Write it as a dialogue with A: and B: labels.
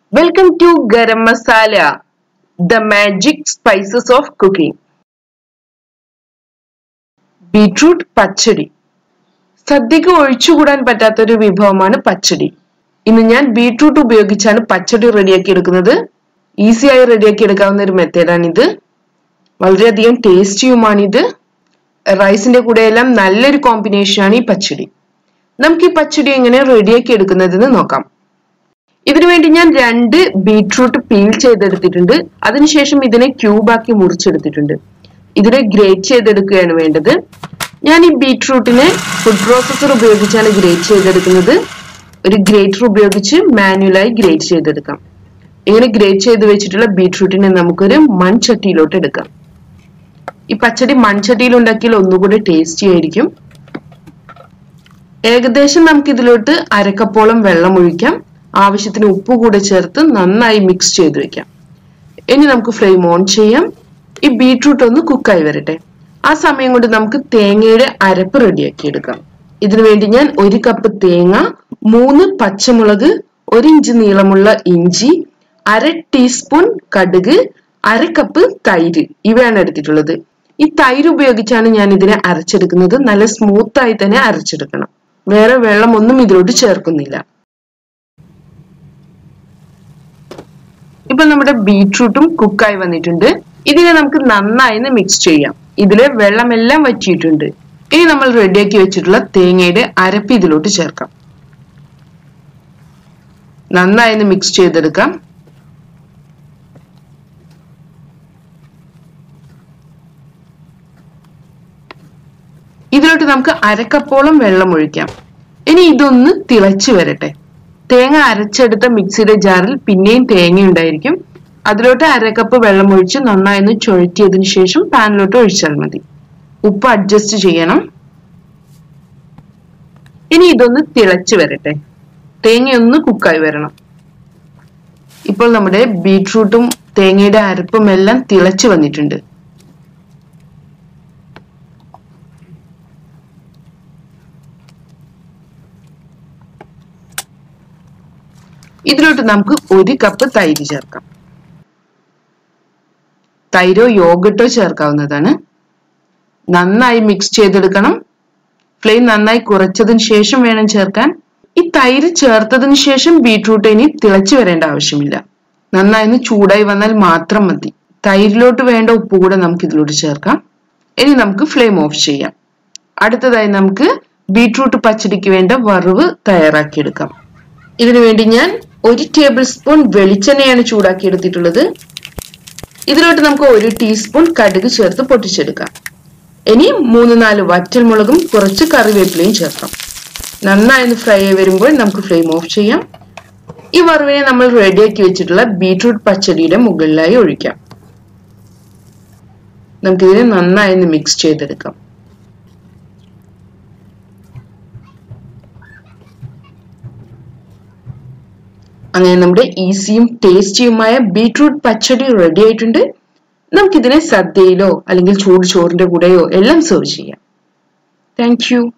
A: Welcome to Garam Masala, the magic spices of cooking. Beetroot pachadi സദ്യക്ക് ഒഴിച്ചുകൂടാൻ പറ്റാത്തൊരു വിഭവമാണ് പച്ചടി ഇന്ന് ഞാൻ ബീട്രൂട്ട് ഉപയോഗിച്ചാണ് പച്ചടി റെഡിയാക്കി എടുക്കുന്നത് ഈസിയായി റെഡിയാക്കി എടുക്കാവുന്ന ഒരു മെത്തേഡാണിത് വളരെയധികം ടേസ്റ്റിയുമാണിത് റൈസിന്റെ കൂടെയെല്ലാം നല്ലൊരു കോമ്പിനേഷനാണ് ഈ പച്ചടി നമുക്ക് ഈ പച്ചടി എങ്ങനെ റെഡിയാക്കി എടുക്കുന്നതെന്ന് നോക്കാം ഇതിനുവേണ്ടി ഞാൻ രണ്ട് ബീട്രൂട്ട് പീൽ ചെയ്തെടുത്തിട്ടുണ്ട് അതിനുശേഷം ഇതിനെ ക്യൂബാക്കി മുറിച്ചെടുത്തിട്ടുണ്ട് ഇതിനെ ഗ്രേറ്റ് ചെയ്തെടുക്കുകയാണ് വേണ്ടത് ഞാൻ ഈ ബീട്രൂട്ടിനെ ഫുഡ് പ്രോസസർ ഉപയോഗിച്ചാണ് ഗ്രേറ്റ് ചെയ്തെടുക്കുന്നത് ഒരു ഗ്രേറ്റർ ഉപയോഗിച്ച് മാനുവലായി ഗ്രേറ്റ് ചെയ്തെടുക്കാം ഇങ്ങനെ ഗ്രേറ്റ് ചെയ്ത് വെച്ചിട്ടുള്ള ബീട്രൂട്ടിനെ നമുക്കൊരു മൺചട്ടിയിലോട്ട് എടുക്കാം ഈ പച്ചടി മൺചട്ടിയിൽ ഉണ്ടാക്കിയാൽ ഒന്നുകൂടി ടേസ്റ്റി ആയിരിക്കും ഏകദേശം നമുക്ക് ഇതിലോട്ട് അരക്കപ്പോളം വെള്ളം ഒഴിക്കാം ആവശ്യത്തിന് ഉപ്പ് കൂടെ ചേർത്ത് നന്നായി മിക്സ് ചെയ്ത് വെക്കാം ഇനി നമുക്ക് ഫ്ലെയിം ഓൺ ചെയ്യാം ഈ ബീട്രൂട്ട് ഒന്ന് കുക്കായി വരട്ടെ ആ സമയം കൊണ്ട് നമുക്ക് തേങ്ങയുടെ അരപ്പ് റെഡിയാക്കി എടുക്കാം ഇതിനു വേണ്ടി ഞാൻ ഒരു കപ്പ് തേങ്ങ മൂന്ന് പച്ചമുളക് ഒരു ഇഞ്ച് നീളമുള്ള ഇഞ്ചി അര ടീസ്പൂൺ കടുക് അര കപ്പ് തൈര് ഇവയാണ് എടുത്തിട്ടുള്ളത് ഈ തൈര് ഉപയോഗിച്ചാണ് ഞാൻ ഇതിനെ അരച്ചെടുക്കുന്നത് നല്ല സ്മൂത്ത് ആയി തന്നെ അരച്ചെടുക്കണം വേറെ വെള്ളം ഒന്നും ഇതിലോട്ട് ചേർക്കുന്നില്ല ഇപ്പൊ നമ്മുടെ ബീട്രൂട്ടും കുക്കായി വന്നിട്ടുണ്ട് ഇതിനെ നമുക്ക് നന്നായി മിക്സ് ചെയ്യാം ഇതില് വെള്ളമെല്ലാം വറ്റിയിട്ടുണ്ട് ഇനി നമ്മൾ റെഡിയാക്കി വെച്ചിട്ടുള്ള തേങ്ങയുടെ അരപ്പ് ഇതിലോട്ട് ചേർക്കാം നന്നായി മിക്സ് ചെയ്തെടുക്കാം ഇതിലോട്ട് നമുക്ക് അരക്കപ്പോളം വെള്ളം ഒഴിക്കാം ഇനി ഇതൊന്ന് തിളച്ചു വരട്ടെ തേങ്ങ അരച്ചെടുത്ത മിക്സിയുടെ ജാറിൽ പിന്നെയും തേങ്ങ ഉണ്ടായിരിക്കും അതിലോട്ട് അരക്കപ്പ് വെള്ളം ഒഴിച്ച് നന്നായി ഒന്ന് ചുഴറ്റിയതിനു ശേഷം പാനിലോട്ട് ഒഴിച്ചാൽ മതി ഉപ്പ് അഡ്ജസ്റ്റ് ചെയ്യണം ഇനി ഇതൊന്ന് തിളച്ചു വരട്ടെ തേങ്ങ ഒന്ന് കുക്കായി വരണം ഇപ്പോൾ നമ്മുടെ ബീട്രൂട്ടും തേങ്ങയുടെ അരപ്പും എല്ലാം തിളച്ചു വന്നിട്ടുണ്ട് ഇതിലോട്ട് നമുക്ക് ഒരു കപ്പ് തൈര് ചേർക്കാം തൈരോ യോഗട്ടോ ചേർക്കാവുന്നതാണ് നന്നായി മിക്സ് ചെയ്തെടുക്കണം ഫ്ലെയിം നന്നായി കുറച്ചതിന് ശേഷം വേണം ചേർക്കാൻ ഈ തൈര് ചേർത്തതിന് ശേഷം ബീട്രൂട്ട് ഇനി തിളച്ചു വരേണ്ട ആവശ്യമില്ല നന്നായി ഒന്ന് ചൂടായി വന്നാൽ മാത്രം മതി തൈരിലോട്ട് വേണ്ട ഉപ്പ് കൂടെ നമുക്ക് ഇതിലോട്ട് ചേർക്കാം ഇനി നമുക്ക് ഫ്ലെയിം ഓഫ് ചെയ്യാം അടുത്തതായി നമുക്ക് ബീട്രൂട്ട് പച്ചടിക്ക് വേണ്ട വറവ് തയ്യാറാക്കിയെടുക്കാം ഇതിനു വേണ്ടി ഞാൻ ഒരു ടേബിൾ സ്പൂൺ വെളിച്ചെണ്ണയാണ് ചൂടാക്കി എടുത്തിട്ടുള്ളത് ഇതിലോട്ട് നമുക്ക് ഒരു ടീസ്പൂൺ കടുക് ചേർത്ത് പൊട്ടിച്ചെടുക്കാം ഇനി മൂന്ന് നാല് വറ്റൽമുളകും കുറച്ച് കറിവേപ്പിലയും ചേർക്കാം നന്നായി ഒന്ന് ഫ്രൈ ആയി വരുമ്പോൾ നമുക്ക് ഫ്ലെയിം ഓഫ് ചെയ്യാം ഈ വറവിനെ നമ്മൾ റെഡിയാക്കി വെച്ചിട്ടുള്ള ബീട്രൂട്ട് പച്ചടിയുടെ മുകളിലായി ഒഴിക്കാം നമുക്കിതിനെ നന്നായി ഒന്ന് മിക്സ് ചെയ്തെടുക്കാം അങ്ങനെ നമ്മുടെ ഈസിയും ടേസ്റ്റിയുമായ ബീട്രൂട്ട് പച്ചടി റെഡി ആയിട്ടുണ്ട് നമുക്കിതിനെ സദ്യയിലോ അല്ലെങ്കിൽ ചൂട് ചോറിന്റെ കൂടെയോ എല്ലാം സെർവ് ചെയ്യാം താങ്ക്